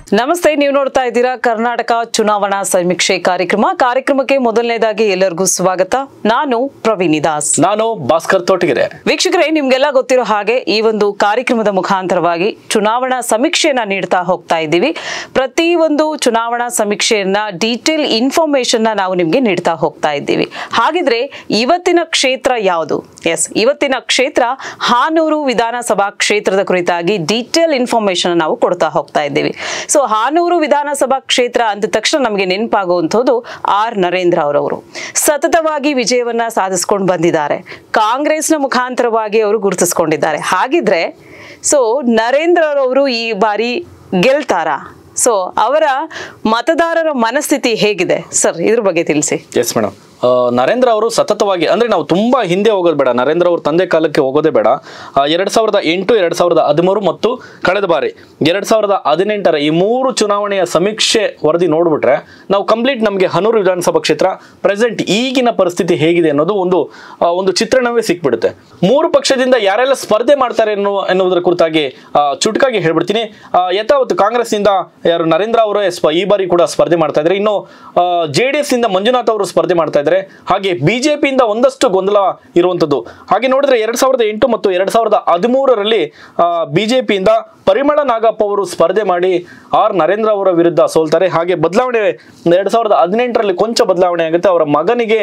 ನಮಸ್ತೆ ನೀವು ನೋಡ್ತಾ ಇದ್ದೀರಾ ಕರ್ನಾಟಕ ಚುನಾವಣಾ ಸಮೀಕ್ಷೆ ಕಾರ್ಯಕ್ರಮ ಕಾರ್ಯಕ್ರಮಕ್ಕೆ ಮೊದಲನೇದಾಗಿ ಎಲ್ಲರಿಗೂ ಸ್ವಾಗತ ನಾನು ಪ್ರವೀಣಿ ದಾಸ್ ನಾನು ಭಾಸ್ಕರ್ ತೋಟಗೆರೆ ವೀಕ್ಷಕರೇ ನಿಮ್ಗೆಲ್ಲ ಗೊತ್ತಿರೋ ಹಾಗೆ ಈ ಒಂದು ಕಾರ್ಯಕ್ರಮದ ಮುಖಾಂತರವಾಗಿ ಚುನಾವಣಾ ಸಮೀಕ್ಷೆಯನ್ನ ನೀಡ್ತಾ ಹೋಗ್ತಾ ಇದ್ದೀವಿ ಪ್ರತಿ ಒಂದು ಚುನಾವಣಾ ಸಮೀಕ್ಷೆಯನ್ನ ಡೀಟೇಲ್ ಇನ್ಫಾರ್ಮೇಶನ್ ನಾವು ನಿಮ್ಗೆ ನೀಡ್ತಾ ಹೋಗ್ತಾ ಇದ್ದೀವಿ ಹಾಗಿದ್ರೆ ಇವತ್ತಿನ ಕ್ಷೇತ್ರ ಯಾವುದು ಎಸ್ ಇವತ್ತಿನ ಕ್ಷೇತ್ರ ಹಾನೂರು ವಿಧಾನಸಭಾ ಕ್ಷೇತ್ರದ ಕುರಿತಾಗಿ ಡೀಟೇಲ್ ಇನ್ಫಾರ್ಮೇಶನ್ ನಾವು ಕೊಡ್ತಾ ಹೋಗ್ತಾ ಇದ್ದೀವಿ ಸೊ ಹಾನೂರು ವಿಧಾನಸಭಾ ಕ್ಷೇತ್ರ ಅಂದ ತಕ್ಷಣ ನಮಗೆ ನೆನಪಾಗುವಂಥದ್ದು ಆರ್ ನರೇಂದ್ರ ಅವರವರು ಸತತವಾಗಿ ವಿಜಯವನ್ನ ಸಾಧಿಸ್ಕೊಂಡು ಬಂದಿದ್ದಾರೆ ಕಾಂಗ್ರೆಸ್ನ ಮುಖಾಂತರವಾಗಿ ಅವರು ಗುರುತಿಸ್ಕೊಂಡಿದ್ದಾರೆ ಹಾಗಿದ್ರೆ ಸೊ ನರೇಂದ್ರ ಅವರು ಈ ಬಾರಿ ಗೆಲ್ತಾರಾ ಸೊ ಅವರ ಮತದಾರರ ಮನಸ್ಥಿತಿ ಹೇಗಿದೆ ಸರ್ ಇದ್ರ ಬಗ್ಗೆ ತಿಳಿಸಿ ಎಸ್ ಮೇಡಮ್ ನರೇಂದ್ರ ಅವರು ಸತತವಾಗಿ ಅಂದ್ರೆ ನಾವು ತುಂಬಾ ಹಿಂದೆ ಹೋಗೋದು ಬೇಡ ನರೇಂದ್ರ ಅವ್ರ ತಂದೆ ಕಾಲಕ್ಕೆ ಹೋಗೋದೇ ಬೇಡ ಆ, ಎರಡ್ ಸಾವಿರದ ಎಂಟು ಎರಡ್ ಸಾವಿರದ ಹದಿಮೂರು ಮತ್ತು ಕಳೆದ ಬಾರಿ ಎರಡ್ ಸಾವಿರದ ಹದಿನೆಂಟರ ಈ ಮೂರು ಚುನಾವಣೆಯ ಸಮೀಕ್ಷೆ ವರದಿ ನೋಡ್ಬಿಟ್ರೆ ನಾವು ಕಂಪ್ಲೀಟ್ ನಮಗೆ ಹನೂರು ವಿಧಾನಸಭಾ ಕ್ಷೇತ್ರ ಪ್ರೆಸೆಂಟ್ ಈಗಿನ ಪರಿಸ್ಥಿತಿ ಹೇಗಿದೆ ಅನ್ನೋದು ಒಂದು ಆ, ಒಂದು ಚಿತ್ರಣವೇ ಸಿಕ್ಬಿಡುತ್ತೆ ಮೂರು ಪಕ್ಷದಿಂದ ಯಾರೆಲ್ಲ ಸ್ಪರ್ಧೆ ಮಾಡ್ತಾರೆ ಎನ್ನುವ ಎನ್ನುವುದರ ಕುರಿತಾಗಿ ಆ, ಚುಟುಕಾಗಿ ಹೇಳ್ಬಿಡ್ತೀನಿ ಆ, ಯಥಾವತ್ತು ಕಾಂಗ್ರೆಸ್ನಿಂದ ಯಾರು ನರೇಂದ್ರ ಅವರೇ ಸ್ಪ- ಈ ಬಾರಿ ಕೂಡ ಸ್ಪರ್ಧೆ ಮಾಡ್ತಾ ಇದ್ದಾರೆ ಇನ್ನು ಜೆ ಡಿ ಎಸ್ ಇಂದ ಮಂಜುನಾಥ್ ಅವರು ಸ್ಪರ್ಧೆ ಮಾಡ್ತಾ ಇದ್ದಾರೆ ಹಾಗೆ ಬಿಜೆಪಿಯಿಂದ ಒಂದಷ್ಟು ಗೊಂದಲ ಇರುವಂತದ್ದು ಹಾಗೆ ನೋಡಿದ್ರೆ ಎರಡ್ ಸಾವಿರದ ಎಂಟು ಮತ್ತು ಎರಡ್ ಸಾವಿರದ ಹದಿಮೂರರಲ್ಲಿ ಬಿಜೆಪಿಯಿಂದ ಪರಿಮಳ ನಾಗಪ್ಪ ಅವರು ಸ್ಪರ್ಧೆ ಮಾಡಿ ಆರ್ ನರೇಂದ್ರ ಅವರ ವಿರುದ್ಧ ಸೋಲ್ತಾರೆ ಹಾಗೆ ಬದಲಾವಣೆ ಎರಡ್ ಸಾವಿರದ ಹದಿನೆಂಟರಲ್ಲಿ ಕೊಂಚ ಬದಲಾವಣೆ ಆಗುತ್ತೆ ಅವರ ಮಗನಿಗೆ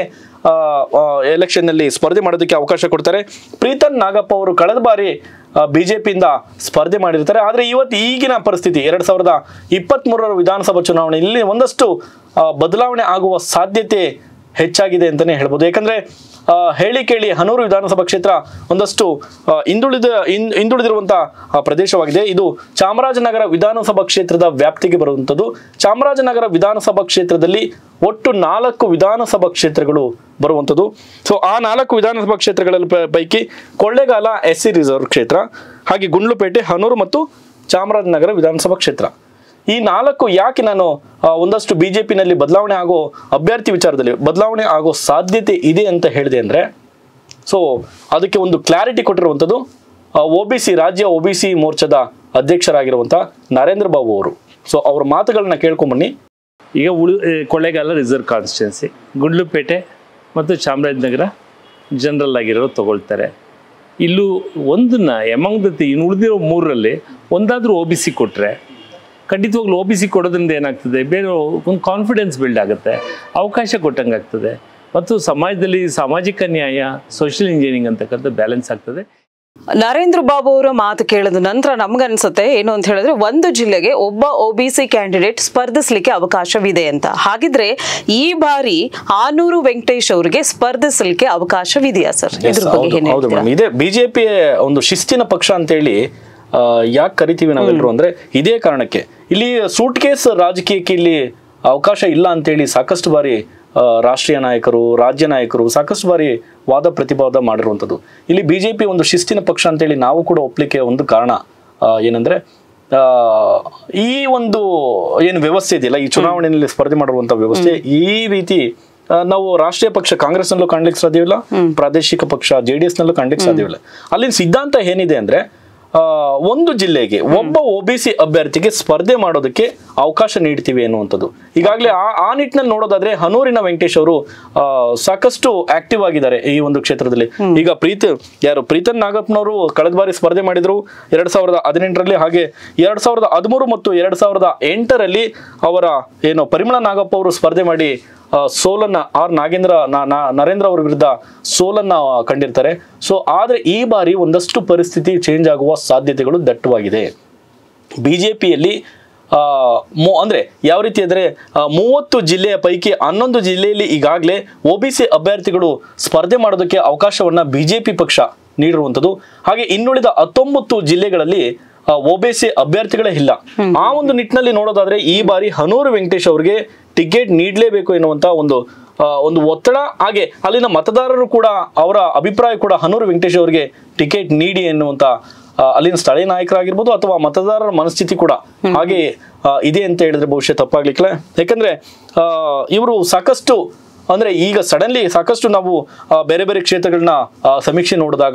ಎಲೆಕ್ಷನ್ ನಲ್ಲಿ ಸ್ಪರ್ಧೆ ಮಾಡೋದಕ್ಕೆ ಅವಕಾಶ ಕೊಡ್ತಾರೆ ಪ್ರೀತನ್ ನಾಗಪ್ಪ ಅವರು ಕಳೆದ ಬಾರಿ ಬಿಜೆಪಿಯಿಂದ ಸ್ಪರ್ಧೆ ಮಾಡಿರ್ತಾರೆ ಆದರೆ ಇವತ್ತು ಈಗಿನ ಪರಿಸ್ಥಿತಿ ಎರಡ್ ಸಾವಿರದ ಇಪ್ಪತ್ತ್ ಮೂರರ ವಿಧಾನಸಭಾ ಚುನಾವಣೆಯಲ್ಲಿ ಒಂದಷ್ಟು ಆ, ಬದಲಾವಣೆ ಆಗುವ ಸಾಧ್ಯತೆ ಹೆಚ್ಚಾಗಿದೆ ಅಂತಾನೆ ಹೇಳ್ಬೋದು ಯಾಕಂದ್ರೆ ಆ, ಹೇಳಿ ಕೇಳಿ ಹನೂರು ವಿಧಾನಸಭಾ ಕ್ಷೇತ್ರ ಒಂದಷ್ಟು ಆ, ಹಿಂದುಳಿದ ಹಿಂ- ಹಿಂದುಳಿದಿರುವಂತ ಆ, ಪ್ರದೇಶವಾಗಿದೆ ಇದು ಚಾಮರಾಜನಗರ ವಿಧಾನಸಭಾ ಕ್ಷೇತ್ರದ ವ್ಯಾಪ್ತಿಗೆ ಬರುವಂಥದ್ದು ಚಾಮರಾಜನಗರ ವಿಧಾನಸಭಾ ಕ್ಷೇತ್ರದಲ್ಲಿ ಒಟ್ಟು ನಾಲ್ಕು ವಿಧಾನಸಭಾ ಕ್ಷೇತ್ರಗಳು ಬರುವಂಥದ್ದು ಸೊ ಆ ನಾಲ್ಕು ವಿಧಾನಸಭಾ ಕ್ಷೇತ್ರಗಳಲ್ಲಿ ಪ- ಪೈಕಿ ಕೊಳ್ಳೇಗಾಲ ಎಸ್ ಸಿ ರಿಸರ್ವ್ ಕ್ಷೇತ್ರ ಹಾಗೆ ಗುಂಡ್ಲುಪೇಟೆ ಹನೂರು ಮತ್ತು ಚಾಮರಾಜನಗರ ವಿಧಾನಸಭಾ ಕ್ಷೇತ್ರ ಈ ನಾಲ್ಕು ಯಾಕೆ ನಾನು ಆ, ಒಂದಷ್ಟು ಬಿಜೆಪಿನಲ್ಲಿ ಬದಲಾವಣೆ ಆಗೋ ಅಭ್ಯರ್ಥಿ ವಿಚಾರದಲ್ಲಿ ಬದಲಾವಣೆ ಆಗೋ ಸಾಧ್ಯತೆ ಇದೆ ಅಂತ ಹೇಳಿದೆ ಅಂದ್ರೆ ಸೊ ಅದಕ್ಕೆ ಒಂದು ಕ್ಲಾರಿಟಿ ಕೊಟ್ಟಿರುವಂಥದ್ದು ಒ ಬಿ ಸಿ ರಾಜ್ಯ ಒ ಬಿ ಸಿ ಮೋರ್ಚಾದ ಅಧ್ಯಕ್ಷರಾಗಿರುವಂಥ ನರೇಂದ್ರ ಬಾಬು ಅವರು ಸೊ ಅವ್ರ ಮಾತುಗಳನ್ನ ಕೇಳ್ಕೊಂಬನ್ನಿ ಈಗ ಉಳು ಏ, ಕೊಳ್ಳೇಗಾಲ ರಿಸರ್ವ್ ಕಾನ್ಸ್ಟಿಟ್ಯೂನ್ಸಿ ಗುಂಡ್ಲುಪೇಟೆ ಮತ್ತು ಚಾಮರಾಜನಗರ ಜನರಲ್ ಆಗಿರೋ ತಗೊಳ್ತಾರೆ ಇಲ್ಲೂ ಒಂದನ್ನ ಎಮಂಗ್ ದ ಇನ್ನು ಉಳಿದಿರೋ ಮೂರರಲ್ಲಿ ಒಂದಾದರೂ ಒ ಬಿ ಸಿ ಕೊಟ್ಟರೆ ಖಂಡಿತವಾಗ್ಲೂ ಒ ಬಿ ಸಿ ಕೊಡೋದ್ರಿಂದ ಏನಾಗ್ತದೆ ಬೇರೆ ಒಂದು ಕಾನ್ಫಿಡೆನ್ಸ್ ಬಿಲ್ಡ್ ಆಗುತ್ತೆ ಅವಕಾಶ ಕೊಟ್ಟಂಗೆ ಆಗ್ತದೆ ಮತ್ತು ಸಮಾಜದಲ್ಲಿ ಸಾಮಾಜಿಕ ನ್ಯಾಯ ಸೋಷಿಯಲ್ ಇಂಜಿನಿಯರಿಂಗ್ ಅಂತಕ್ಕಂಥ ಬ್ಯಾಲೆನ್ಸ್ ಆಗ್ತದೆ ನರೇಂದ್ರ ಬಾಬು ಅವರ ಮಾತು ಕೇಳಿದ ನಂತರ ನಮ್ಗನ್ಸುತ್ತೆ ಏನು ಅಂತ ಹೇಳಿದ್ರೆ ಒಂದು ಜಿಲ್ಲೆಗೆ ಒಬ್ಬ ಒ ಬಿ ಸಿ ಕ್ಯಾಂಡಿಡೇಟ್ ಸ್ಪರ್ಧಿಸಲಿಕ್ಕೆ ಅವಕಾಶವಿದೆ ಅಂತ ಹಾಗಿದ್ರೆ ಈ ಬಾರಿ ಆನೂರು ವೆಂಕಟೇಶ್ ಅವರಿಗೆ ಸ್ಪರ್ಧಿಸಲಿಕ್ಕೆ ಅವಕಾಶವಿದೆಯಾ ಸರ್ Yes, ಇದ್ರ ಬಗ್ಗೆ ಹೌದು ಏನ್ ಹೌದು ಹೇಳ್ತೀರಾ? ಮೇಡಮ್ ಇದೇ ಬಿಜೆಪಿ ಒಂದು ಶಿಸ್ತಿನ ಪಕ್ಷ ಅಂತೇಳಿ ಯಾಕೆ ಕರಿತೀವಿ ನಾವೆಲ್ಲರೂ ಅಂದ್ರೆ ಇದೇ ಕಾರಣಕ್ಕೆ ಇಲ್ಲಿ ಸೂಟ್ ಕೇಸ್ ರಾಜಕೀಯಕ್ಕೆ ಇಲ್ಲಿ ಅವಕಾಶ ಇಲ್ಲ ಅಂತೇಳಿ ಸಾಕಷ್ಟು ಬಾರಿ ಆ, ರಾಷ್ಟ್ರೀಯ ನಾಯಕರು ರಾಜ್ಯ ನಾಯಕರು ಸಾಕಷ್ಟು ಬಾರಿ ವಾದ ಪ್ರತಿವಾದ ಮಾಡಿರುವಂಥದ್ದು ಇಲ್ಲಿ ಬಿಜೆಪಿ ಒಂದು ಶಿಸ್ತಿನ ಪಕ್ಷ ಅಂತೇಳಿ ನಾವು ಕೂಡ ಒಪ್ಲಿಕ್ಕೆ ಒಂದು ಕಾರಣ ಆ, ಏನಂದ್ರೆ ಆ, ಈ ಒಂದು ಏನು ವ್ಯವಸ್ಥೆ ಇದೆಯಲ್ಲ ಈ ಚುನಾವಣೆಯಲ್ಲಿ ಸ್ಪರ್ಧೆ ಮಾಡಿರುವಂತ ವ್ಯವಸ್ಥೆ ಈ ರೀತಿ ಆ, ನಾವು ರಾಷ್ಟ್ರೀಯ ಪಕ್ಷ ಕಾಂಗ್ರೆಸ್ನಲ್ಲೂ ಕಾಣ್ಲಿಕ್ಕೆ ಸಾಧ್ಯವಿಲ್ಲ ಪ್ರಾದೇಶಿಕ ಪಕ್ಷ ಜೆ ಡಿ ಎಸ್ನಲ್ಲೂ ಕಾಣ್ಲಿಕ್ಕೆ ಸಾಧ್ಯವಿಲ್ಲ ಅಲ್ಲಿನ ಸಿದ್ಧಾಂತ ಏನಿದೆ ಅಂದ್ರೆ ಆ, ಒಂದು ಜಿಲ್ಲೆಗೆ ಒಬ್ಬ ಒ ಬಿ ಸಿ ಅಭ್ಯರ್ಥಿಗೆ ಸ್ಪರ್ಧೆ ಮಾಡೋದಕ್ಕೆ ಅವಕಾಶ ನೀಡ್ತೀವಿ ಅನ್ನುವಂಥದ್ದು ಈಗಾಗಲೇ ಆ ಆ ನಿಟ್ಟಿನಲ್ಲಿ ನೋಡೋದಾದ್ರೆ ಹನೂರಿನ ವೆಂಕಟೇಶ್ ಅವರು ಆ, ಸಾಕಷ್ಟು ಆಕ್ಟಿವ್ ಆಗಿದ್ದಾರೆ ಈ ಒಂದು ಕ್ಷೇತ್ರದಲ್ಲಿ ಈಗ ಪ್ರೀತ್ ಯಾರು ಪ್ರೀತನ್ ನಾಗಪ್ಪನವರು ಕಳೆದ ಬಾರಿ ಸ್ಪರ್ಧೆ ಮಾಡಿದ್ರು ಎರಡ್ ಸಾವಿರದ ಹದಿನೆಂಟರಲ್ಲಿ ಹಾಗೆ ಎರಡ್ ಸಾವಿರದ ಹದಿಮೂರು ಮತ್ತು ಎರಡ್ ಸಾವಿರದ ಎಂಟರಲ್ಲಿ ಅವರ ಏನು ಪರಿಮಳ ನಾಗಪ್ಪ ಅವರು ಸ್ಪರ್ಧೆ ಮಾಡಿ ಆ, ಸೋಲನ್ನ ಆರ್ ನಾಗೇಂದ್ರ ನಾ- ನಾ- ನರೇಂದ್ರ ಅವರ ವಿರುದ್ಧ ಸೋಲನ್ನ ಕಂಡಿರ್ತಾರೆ ಸೊ ಆದ್ರೆ ಈ ಬಾರಿ ಒಂದಷ್ಟು ಪರಿಸ್ಥಿತಿ ಚೇಂಜ್ ಆಗುವ ಸಾಧ್ಯತೆಗಳು ದಟ್ಟವಾಗಿದೆ ಬಿಜೆಪಿಯಲ್ಲಿ ಅಂದ್ರೆ ಯಾವ ರೀತಿ ಅಂದ್ರೆ ಆ, ಮೂವತ್ತು ಜಿಲ್ಲೆಯ ಪೈಕಿ ಹನ್ನೊಂದು ಜಿಲ್ಲೆಯಲ್ಲಿ ಈಗಾಗಲೇ ಒ ಬಿ ಸಿ ಅಭ್ಯರ್ಥಿಗಳು ಸ್ಪರ್ಧೆ ಮಾಡೋದಕ್ಕೆ ಅವಕಾಶವನ್ನ ಬಿಜೆಪಿ ಪಕ್ಷ ನೀಡಿರುವಂಥದ್ದು ಹಾಗೆ ಇನ್ನುಳಿದ ಹತ್ತೊಂಬತ್ತು ಜಿಲ್ಲೆಗಳಲ್ಲಿ ಒ ಬಿ ಸಿ ಅಭ್ಯರ್ಥಿಗಳೇ ಇಲ್ಲ ಆ ಒಂದು ನಿಟ್ಟಿನಲ್ಲಿ ನೋಡೋದಾದ್ರೆ ಈ ಬಾರಿ ಹನೂರು ವೆಂಕಟೇಶ್ ಅವರಿಗೆ ಟಿಕೆಟ್ ನೀಡಲೇಬೇಕು ಎನ್ನುವಂತ ಒಂದು ಆ, ಒಂದು ಒತ್ತಡ ಹಾಗೆ ಅಲ್ಲಿನ ಮತದಾರರು ಕೂಡ ಅವರ ಅಭಿಪ್ರಾಯ ಕೂಡ ಹನೂರು ವೆಂಕಟೇಶ್ ಅವರಿಗೆ ಟಿಕೆಟ್ ನೀಡಿ ಎನ್ನುವಂತ ಆ, ಅಲ್ಲಿನ ಸ್ಥಳೀಯ ನಾಯಕರಾಗಿರ್ಬೋದು ಅಥವಾ ಮತದಾರರ ಮನಸ್ಥಿತಿ ಕೂಡ ಹಾಗೆ ಆ, ಇದೆ ಅಂತ ಹೇಳಿದ್ರೆ ಬಹುಶಃ ತಪ್ಪಾಗ್ಲಿಕ್ಕಿಲ್ಲ ಯಾಕಂದ್ರೆ ಇವರು ಸಾಕಷ್ಟು ಅಂದ್ರೆ ಈಗ ಸಡನ್ಲಿ ಸಾಕಷ್ಟು ನಾವು ಆ, ಬೇರೆ ಬೇರೆ ಕ್ಷೇತ್ರಗಳನ್ನ ಆ, ಸಮೀಕ್ಷೆ ನೋಡಿದಾಗ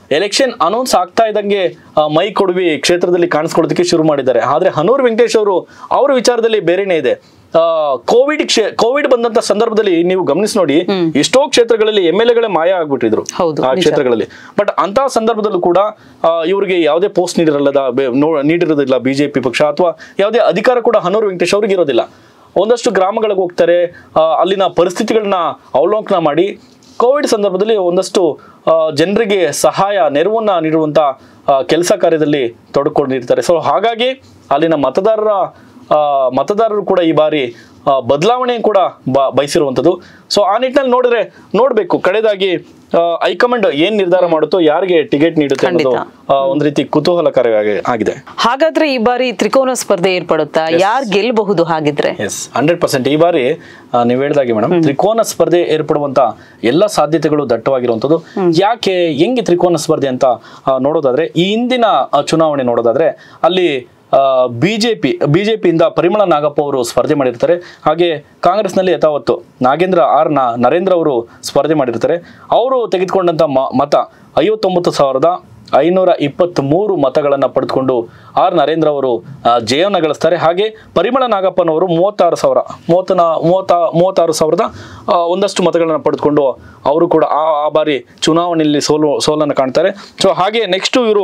ಎಲೆಕ್ಷನ್ ಅನೌನ್ಸ್ ಆಗ್ತಾ ಇದ್ದಂಗೆ ಆ, ಮೈ ಕೊಡುವಿ ಕ್ಷೇತ್ರದಲ್ಲಿ ಕಾಣಿಸ್ಕೊಳ್ಳೋದಕ್ಕೆ ಶುರು ಮಾಡಿದ್ದಾರೆ ಆದ್ರೆ ಹನೂರ್ ವೆಂಕಟೇಶ್ ಅವರು ಅವರ ವಿಚಾರದಲ್ಲಿ ಬೇರೆನೇ ಇದೆ ಆ, ಕೋವಿಡ್ ಕ್ಷೇ ಕೋವಿಡ್ ಬಂದಂತ ಸಂದರ್ಭದಲ್ಲಿ ನೀವು ಗಮನಿಸಿ ನೋಡಿ ಎಷ್ಟೋ ಕ್ಷೇತ್ರಗಳಲ್ಲಿ ಎಂ ಎಲ್ ಎಗಳೇ ಮಾಯ ಆಗ್ಬಿಟ್ಟಿದ್ರು ಹೌದು, ಆ ನಿಜ. ಕ್ಷೇತ್ರಗಳಲ್ಲಿ ಬಟ್ ಅಂತಹ ಸಂದರ್ಭದಲ್ಲೂ ಕೂಡ ಆ, ಇವರಿಗೆ ಯಾವುದೇ ಪೋಸ್ಟ್ ನೀಡಿರಲ್ಲ ಬೆ- ನೋ- ನೀಡಿರೋದಿಲ್ಲ ಬಿಜೆಪಿ ಪಕ್ಷ ಅಥವಾ ಯಾವುದೇ ಅಧಿಕಾರ ಕೂಡ ಹನೂರ್ ವೆಂಕಟೇಶ್ ಅವ್ರಿಗೆ ಇರೋದಿಲ್ಲ ಒಂದಷ್ಟು ಗ್ರಾಮಗಳಿಗೆ ಹೋಗ್ತಾರೆ ಆ, ಅಲ್ಲಿನ ಪರಿಸ್ಥಿತಿಗಳನ್ನ ಅವಲೋಕನ ಮಾಡಿ ಕೋವಿಡ್ ಸಂದರ್ಭದಲ್ಲಿ ಒಂದಷ್ಟು ಆ, ಜನರಿಗೆ ಸಹಾಯ ನೆರವನ್ನ ನೀಡುವಂತ ಕೆಲಸ ಕಾರ್ಯದಲ್ಲಿ ತೊಡಕೊಂಡಿರ್ತಾರೆ ಸೊ ಹಾಗಾಗಿ ಅಲ್ಲಿನ ಮತದಾರರ ಆ, ಮತದಾರರು ಕೂಡ ಈ ಬಾರಿ ಆ, ಬದಲಾವಣೆ ಕೂಡ ಬ- ಬಯಸಿರುವಂಥದ್ದು ಸೊ ಆ ನಿಟ್ಟಿನಲ್ಲಿ ನೋಡಿದ್ರೆ ನೋಡ್ಬೇಕು ಕಡೆದಾಗಿ ಆ, ಹೈಕಮಾಂಡ್ ಏನ್ ನಿರ್ಧಾರ ಮಾಡುತ್ತೋ ಯಾರಿಗೆ ಟಿಕೆಟ್ ನೀಡುತ್ತೆ ಅನ್ನೋದು ಆ, ಒಂದ್ ರೀತಿ ಕುತೂಹಲಕಾರಿ ಆಗಿದೆ ಹಾಗಾದ್ರೆ ಈ ಬಾರಿ ತ್ರಿಕೋನ ಸ್ಪರ್ಧೆ ಏರ್ಪಡುತ್ತಾ ಯಾರು ಗೆಲ್ಲಬಹುದು ಹಾಗಿದ್ರೆ ಎಸ್ ಹಂಡ್ರೆಡ್ ಪರ್ಸೆಂಟ್ ಈ ಬಾರಿ ಆ, ನೀವು ಹೇಳಿದಾಗೆ ಮೇಡಮ್ ತ್ರಿಕೋನ ಸ್ಪರ್ಧೆ ಏರ್ಪಡುವಂತ ಎಲ್ಲ ಸಾಧ್ಯತೆಗಳು ದಟ್ಟವಾಗಿರುವಂತದ್ದು ಯಾಕೆ ಹೆಂಗೆ ತ್ರಿಕೋನ ಸ್ಪರ್ಧೆ ಅಂತ ಆ, ನೋಡೋದಾದ್ರೆ ಈ ಹಿಂದಿನ ಆ, ಚುನಾವಣೆ ನೋಡೋದಾದ್ರೆ ಅಲ್ಲಿ ಬಿಜೆಪಿ ಬಿಜೆಪಿಯಿಂದ ಪರಿಮಳ ನಾಗಪ್ಪ ಅವರು ಸ್ಪರ್ಧೆ ಮಾಡಿರ್ತಾರೆ ಹಾಗೆ ಕಾಂಗ್ರೆಸ್ನಲ್ಲಿ ಯಥಾವತ್ತು ನಾಗೇಂದ್ರ ಆರ್ ನ ನರೇಂದ್ರ ಅವರು ಸ್ಪರ್ಧೆ ಮಾಡಿರ್ತಾರೆ ಅವರು ತೆಗೆದುಕೊಂಡಂತ ಮ- ಮತ ಐವತ್ತೊಂಬತ್ತು ಸಾವಿರದ ಐನೂರ ಇಪ್ಪತ್ತ್ ಮೂರು ಮತಗಳನ್ನು ಪಡೆದುಕೊಂಡು ಆರ್ ನರೇಂದ್ರ ಅವರು ಆ, ಜಯವನ್ನು ಗಳಿಸ್ತಾರೆ ಹಾಗೆ ಪರಿಮಳ ನಾಗಪ್ಪನವರು ಮೂವತ್ತಾರು ಸಾವಿರ ಮೂವತ್ತ ಮೂವತ್ತ ಮೂವತ್ತಾರು ಸಾವಿರದ ಆ, ಒಂದಷ್ಟು ಮತಗಳನ್ನು ಪಡೆದುಕೊಂಡು ಅವರು ಕೂಡ ಆ ಆ ಬಾರಿ ಚುನಾವಣೆಯಲ್ಲಿ ಸೋಲು ಸೋಲನ್ನು ಕಾಣ್ತಾರೆ ಸೊ ಹಾಗೆ ನೆಕ್ಸ್ಟ್ ಇವರು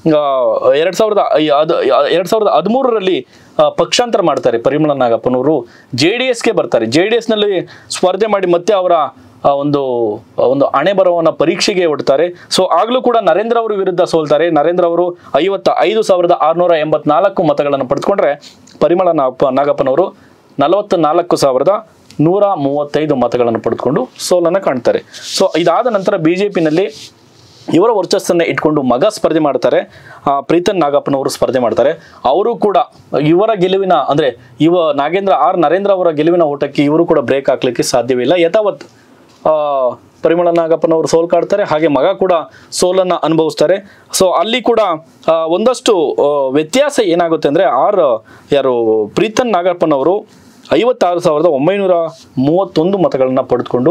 ಎರಡ್ ಸಾವಿರದ ಐ- ಅದು ಎರಡ್ ಸಾವಿರದ ಹದಿಮೂರರಲ್ಲಿ ಪಕ್ಷಾಂತರ ಮಾಡ್ತಾರೆ ಪರಿಮಳ ನಾಗಪ್ಪನವರು ಜೆ ಡಿ ಎಸ್ಗೆ ಬರ್ತಾರೆ ಜೆ ಡಿ ಎಸ್ನಲ್ಲಿ ಸ್ಪರ್ಧೆ ಮಾಡಿ ಮತ್ತೆ ಅವರ ಆ ಒಂದು ಒಂದು ಹಣೆ ಬರವನ್ನ ಪರೀಕ್ಷೆಗೆ ಒಡ್ತಾರೆ ಸೊ ಆಗ್ಲೂ ಕೂಡ ನರೇಂದ್ರ ಅವರು ವಿರುದ್ಧ ಸೋಲ್ತಾರೆ ನರೇಂದ್ರ ಅವರು ಐವತ್ತ ಐದು ಸಾವಿರದ ಆರುನೂರ ಎಂಬತ್ನಾಲ್ಕು ಮತಗಳನ್ನು ಪಡೆದುಕೊಂಡ್ರೆ ಪರಿಮಳ ನಾಗಪ್ಪ ನಾಗಪ್ಪನವರು ನಲವತ್ತ ನಾಲ್ಕು ಸಾವಿರದ ನೂರ ಮೂವತ್ತೈದು ಮತಗಳನ್ನು ಪಡೆದುಕೊಂಡು ಸೋಲನ್ನು ಕಾಣ್ತಾರೆ ಸೊ ಇದಾದ ನಂತರ ಬಿಜೆಪಿನಲ್ಲಿ ಇವರ ವರ್ಚಸ್ಸನ್ನ ಇಟ್ಕೊಂಡು ಮಗ ಸ್ಪರ್ಧೆ ಮಾಡ್ತಾರೆ ಆ, ಪ್ರೀತನ್ ನಾಗಪ್ಪನವರು ಸ್ಪರ್ಧೆ ಮಾಡ್ತಾರೆ ಅವರು ಕೂಡ ಇವರ ಗೆಲುವಿನ ಅಂದ್ರೆ ಇವ ನಾಗೇಂದ್ರ ಆರ್ ನರೇಂದ್ರ ಅವರ ಗೆಲುವಿನ ಓಟಕ್ಕೆ ಇವರು ಕೂಡ ಬ್ರೇಕ್ ಹಾಕ್ಲಿಕ್ಕೆ ಸಾಧ್ಯವಿಲ್ಲ ಯಥಾವತ್ ಆ, ಪರಿಮಳ ನಾಗಪ್ಪನವರು ಸೋಲ್ ಕಾಡ್ತಾರೆ ಹಾಗೆ ಮಗ ಕೂಡ ಸೋಲನ್ನ ಅನುಭವಿಸ್ತಾರೆ ಸೊ ಅಲ್ಲಿ ಕೂಡ ಆ, ಒಂದಷ್ಟು ಆ, ವ್ಯತ್ಯಾಸ ಏನಾಗುತ್ತೆ ಅಂದ್ರೆ ಆರ್ ಯಾರು ಪ್ರೀತನ್ ನಾಗಪ್ಪನವರು ಐವತ್ತಾರು ಸಾವಿರದ ಒಂಬೈನೂರ ಮೂವತ್ತೊಂದು ಮತಗಳನ್ನ ಪಡೆದುಕೊಂಡು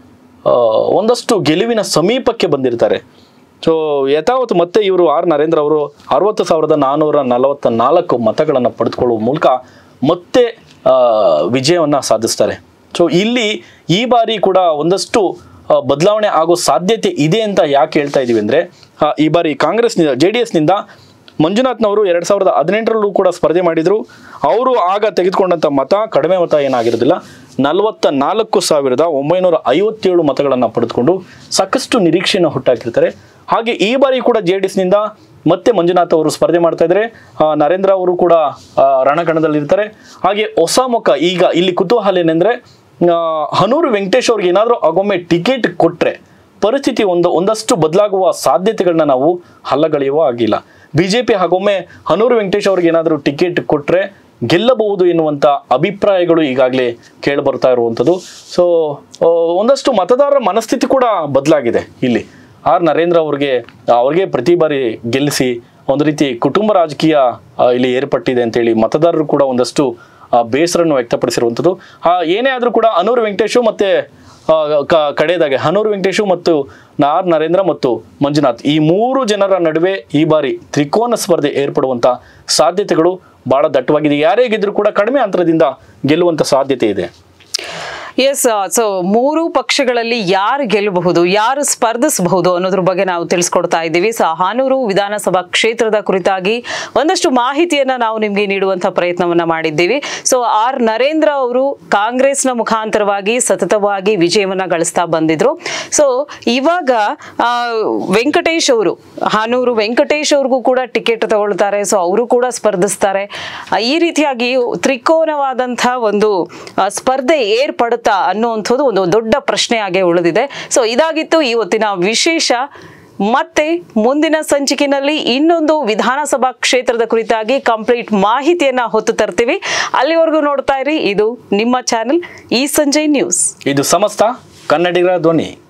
ಆ, ಒಂದಷ್ಟು ಗೆಲುವಿನ ಸಮೀಪಕ್ಕೆ ಬಂದಿರ್ತಾರೆ ಸೊ ಯಥಾವತ್ತು ಮತ್ತೆ ಇವರು ಆರ್ ನರೇಂದ್ರ ಅವರು ಅರವತ್ತು ಸಾವಿರದ ನಾನ್ನೂರ ನಲವತ್ತ ನಾಲ್ಕು ಮತಗಳನ್ನು ಪಡೆದುಕೊಳ್ಳುವ ಮೂಲಕ ಮತ್ತೆ ಆ, ವಿಜಯವನ್ನ ಸಾಧಿಸ್ತಾರೆ ಸೊ ಇಲ್ಲಿ ಈ ಬಾರಿ ಕೂಡ ಒಂದಷ್ಟು ಆ, ಬದಲಾವಣೆ ಆಗೋ ಸಾಧ್ಯತೆ ಇದೆ ಅಂತ ಯಾಕೆ ಹೇಳ್ತಾ ಇದೀವಿ ಅಂದ್ರೆ ಆ, ಈ ಬಾರಿ ಕಾಂಗ್ರೆಸ್ನಿಂದ ಜೆ ಡಿ ಎಸ್ನಿಂದ ಮಂಜುನಾಥ್ನವರು ಎರಡ್ ಸಾವಿರದ ಹದಿನೆಂಟರಲ್ಲೂ ಕೂಡ ಸ್ಪರ್ಧೆ ಮಾಡಿದ್ರು ಅವರು ಆಗ ತೆಗೆದುಕೊಂಡಂತ ಮತ ಕಡಿಮೆ ಮತ ಏನಾಗಿರೋದಿಲ್ಲ ನಲವತ್ತ ನಾಲ್ಕು ಸಾವಿರದ ಒಂಬೈನೂರ ಐವತ್ತೇಳು ಮತಗಳನ್ನು ಪಡೆದುಕೊಂಡು ಸಾಕಷ್ಟು ನಿರೀಕ್ಷೆಯನ್ನು ಹುಟ್ಟಾಕಿರ್ತಾರೆ ಹಾಗೆ ಈ ಬಾರಿ ಕೂಡ ಜೆ ಡಿ ಎಸ್ನಿಂದ ಮತ್ತೆ ಮಂಜುನಾಥ್ ಅವರು ಸ್ಪರ್ಧೆ ಮಾಡ್ತಾ ಇದ್ದಾರೆ ಆ, ನರೇಂದ್ರ ಅವರು ಕೂಡ ಆ, ರಣಕಣದಲ್ಲಿ ಇರ್ತಾರೆ ಹಾಗೆ ಹೊಸ ಮುಖ ಈಗ ಇಲ್ಲಿ ಕುತೂಹಲ ಏನಂದ್ರೆ ಆ, ಹನೂರು ವೆಂಕಟೇಶ್ ಅವ್ರಿಗೆ ಏನಾದರೂ ಆಗೊಮ್ಮೆ ಟಿಕೆಟ್ ಕೊಟ್ರೆ ಪರಿಸ್ಥಿತಿ ಒಂದು ಒಂದಷ್ಟು ಬದಲಾಗುವ ಸಾಧ್ಯತೆಗಳನ್ನ ನಾವು ಹಲ್ಲಗಳೆಯುವ ಆಗಿಲ್ಲ ಬಿಜೆಪಿ ಹಾಗೊಮ್ಮೆ ಹನೂರು ವೆಂಕಟೇಶ್ ಅವ್ರಿಗೆ ಏನಾದರೂ ಟಿಕೆಟ್ ಕೊಟ್ರೆ ಗೆಲ್ಲಬಹುದು ಎನ್ನುವಂತ ಅಭಿಪ್ರಾಯಗಳು ಈಗಾಗಲೇ ಕೇಳಿ ಬರ್ತಾ ಇರುವಂಥದ್ದು ಸೊ ಒಂದಷ್ಟು ಮತದಾರರ ಮನಸ್ಥಿತಿ ಕೂಡ ಬದಲಾಗಿದೆ ಇಲ್ಲಿ ಆರ್ ನರೇಂದ್ರ ಅವ್ರಿಗೆ ಅವ್ರಿಗೆ ಪ್ರತಿ ಬಾರಿ ಗೆಲ್ಲಿಸಿ ಒಂದು ರೀತಿ ಕುಟುಂಬ ರಾಜಕೀಯ ಆ, ಇಲ್ಲಿ ಏರ್ಪಟ್ಟಿದೆ ಅಂತೇಳಿ ಮತದಾರರು ಕೂಡ ಒಂದಷ್ಟು ಆ, ಬೇಸರನ್ನು ವ್ಯಕ್ತಪಡಿಸಿರುವಂಥದ್ದು ಆ, ಏನೇ ಆದರೂ ಕೂಡ ಅನೂರ್ ವೆಂಕಟೇಶು ಮತ್ತೆ ಆ, ಕ- ಕಡೆಯದಾಗೆ ಹನೂರು ವೆಂಕಟೇಶು ಮತ್ತು ಆರ್ ನರೇಂದ್ರ ಮತ್ತು ಮಂಜುನಾಥ್ ಈ ಮೂರು ಜನರ ನಡುವೆ ಈ ಬಾರಿ ತ್ರಿಕೋನ ಸ್ಪರ್ಧೆ ಏರ್ಪಡುವಂತ ಸಾಧ್ಯತೆಗಳು ಬಹಳ ದಟ್ಟವಾಗಿದೆ ಯಾರೇ ಗೆದ್ರೂ ಕೂಡ ಕಡಿಮೆ ಅಂತರದಿಂದ ಗೆಲ್ಲುವಂತ ಸಾಧ್ಯತೆ ಇದೆ ಎಸ್ ಸೊ ಮೂರು ಪಕ್ಷಗಳಲ್ಲಿ ಯಾರು ಗೆಲ್ಲಬಹುದು ಯಾರು ಸ್ಪರ್ಧಿಸಬಹುದು ಅನ್ನೋದ್ರ ಬಗ್ಗೆ ನಾವು ತಿಳಿಸ್ಕೊಡ್ತಾ ಇದ್ದೀವಿ ಸೊ ಹಾನೂರು ವಿಧಾನಸಭಾ ಕ್ಷೇತ್ರದ ಕುರಿತಾಗಿ ಒಂದಷ್ಟು ಮಾಹಿತಿಯನ್ನ ನಾವು ನಿಮಗೆ ನೀಡುವಂತ ಪ್ರಯತ್ನವನ್ನ ಮಾಡಿದ್ದೀವಿ ಸೊ ಆರ್ ನರೇಂದ್ರ ಅವರು ಕಾಂಗ್ರೆಸ್ನ ಮುಖಾಂತರವಾಗಿ ಸತತವಾಗಿ ವಿಜಯವನ್ನ ಗಳಿಸ್ತಾ ಬಂದಿದ್ರು ಸೊ ಇವಾಗ ಆ, ವೆಂಕಟೇಶ್ ಅವರು ಹಾನೂರು ವೆಂಕಟೇಶ್ ಅವ್ರಿಗೂ ಕೂಡ ಟಿಕೆಟ್ ತಗೊಳ್ತಾರೆ ಸೊ ಅವರು ಕೂಡ ಸ್ಪರ್ಧಿಸ್ತಾರೆ ಆ, ಈ ರೀತಿಯಾಗಿ ತ್ರಿಕೋನವಾದಂಥ ಒಂದು ಆ, ಸ್ಪರ್ಧೆ ಏರ್ಪಡುತ್ತಾ ಅನ್ನುವಂಥದ್ದು ಒಂದು ದೊಡ್ಡ ಪ್ರಶ್ನೆಯಾಗಿ ಉಳಿದಿದೆ ಸೊ ಇದಾಗಿತ್ತು ಇವತ್ತಿನ ವಿಶೇಷ ಮತ್ತೆ ಮುಂದಿನ ಸಂಚಿಕೆಯಲ್ಲಿ ಇನ್ನೊಂದು ವಿಧಾನಸಭಾ ಕ್ಷೇತ್ರದ ಕುರಿತಾಗಿ ಕಂಪ್ಲೀಟ್ ಮಾಹಿತಿಯನ್ನ ಹೊತ್ತು ತರ್ತೀವಿ ಅಲ್ಲಿವರೆಗೂ ನೋಡ್ತಾ ಇರಿ ಇದು ನಿಮ್ಮ ಚಾನೆಲ್ ಈ ಸಂಜಯ್ ನ್ಯೂಸ್ ಇದು ಸಮಸ್ತ ಕನ್ನಡಿಗರ ಧ್ವನಿ